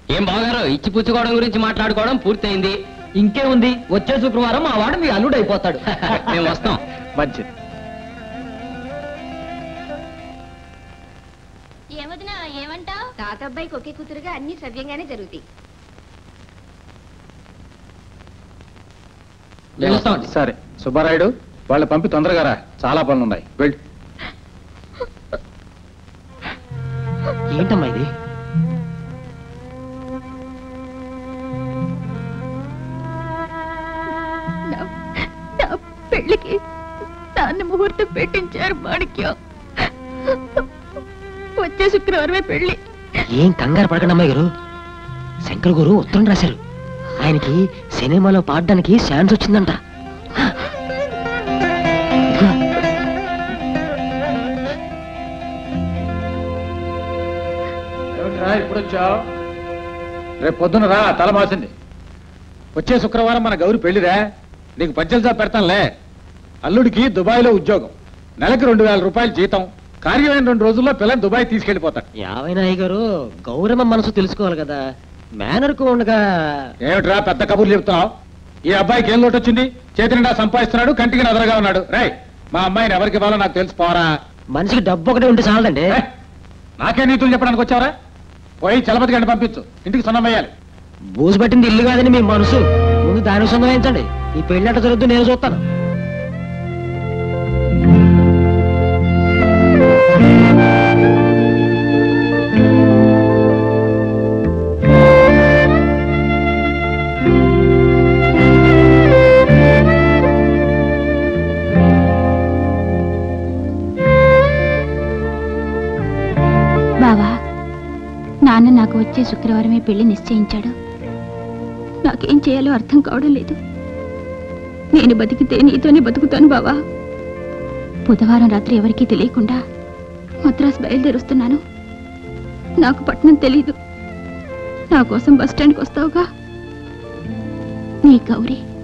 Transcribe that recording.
ఏం బాగారు ఇచ్చి పుచ్చుకోవడం గురించి మాట్లాడుకోవడం పూర్తయింది ఇంకే ఉంది వచ్చే శుక్రవారం మా వాడు మీ అల్లుడు అయిపోతాడు మేము వస్తాం మంచిది ఏమదినా ఏమంటావు తాత అబ్బాయికి ఒకే కూతురుగా అన్ని సవ్యంగానే జరుగుతాయి వెళ్ళొస్తామండి సరే సుబ్బారాయుడు వాళ్ళ పంపి తొందరగా రా చాలా పనులు ఉన్నాయి వెళ్ళు ఏంటమ్మా ఇది నా పెళ్లికి నాన్న ముహూర్తం పెట్టించారు మాణిక్యం వచ్చే శుక్రవారమే పెళ్లి ఏం కంగారు పడకండి అమ్మాయి గారు శంకర్ గారు ఉత్తరం రాశారు ఆయనకి సినిమాలో పాడడానికి ఛాన్స్ వచ్చిందంట ఇదిగో, ఏమిట్రా ఇప్పుడు వచ్చావు రేపు పొద్దున రా తల మాసింది వచ్చే శుక్రవారం మన గౌరి పెళ్లిరా నీకు పచ్చల్సా పెడతానులే అల్లుడికి దుబాయ్లో ఉద్యోగం నెలకి రెండు వేల రూపాయలు జీతం కార్యమైన రెండు రోజుల్లో పిల్లని దుబాయ్ తీసుకెళ్లిపోతాడు యావైనా అయ్య గారు గౌరమ్మ మనసు తెలుసుకోవాలి కదా మేనర్కు ఉండగా ఏమిట్రా పెద్ద కబుర్లు చెప్తున్నావు ఈ అబ్బాయికి ఏం లోటు వచ్చింది చేతి నిండా సంపాదిస్తున్నాడు కంటికి నదరగా ఉన్నాడు రై మా అమ్మాయిని ఎవరికి ఇవ్వాలో నాకు తెలుసు పోరా మనిషికి డబ్బు ఒకటే ఉంటే చాలదండి ఏ, నాకే నీతులు చెప్పడానికి వచ్చావరా పోయి చలపతి గంట పంపించు ఇంటికి సున్నం వేయాలి బూజు పట్టింది ఇల్లు కాదని మీ మనసు ముందు దానికి సంబంధించండి ఈ పెళ్ళి అట్ట జరుగుతూ నేను చూస్తాను బావా నాన్న నాకు వచ్చే శుక్రవారమే పెళ్లి నిశ్చయించాడు నాకేం చేయాలో అర్థం కావడం లేదు నేను బతికితే నీతోనే బతుకుతాను బావా బుధవారం రాత్రి ఎవరికీ తెలియకుండా మద్రాసు బయలుదేరుస్తున్నాను నాకు పట్నం తెలీదు నా కోసం బస్ స్టాండ్కి వస్తావుగా నీ గౌరీ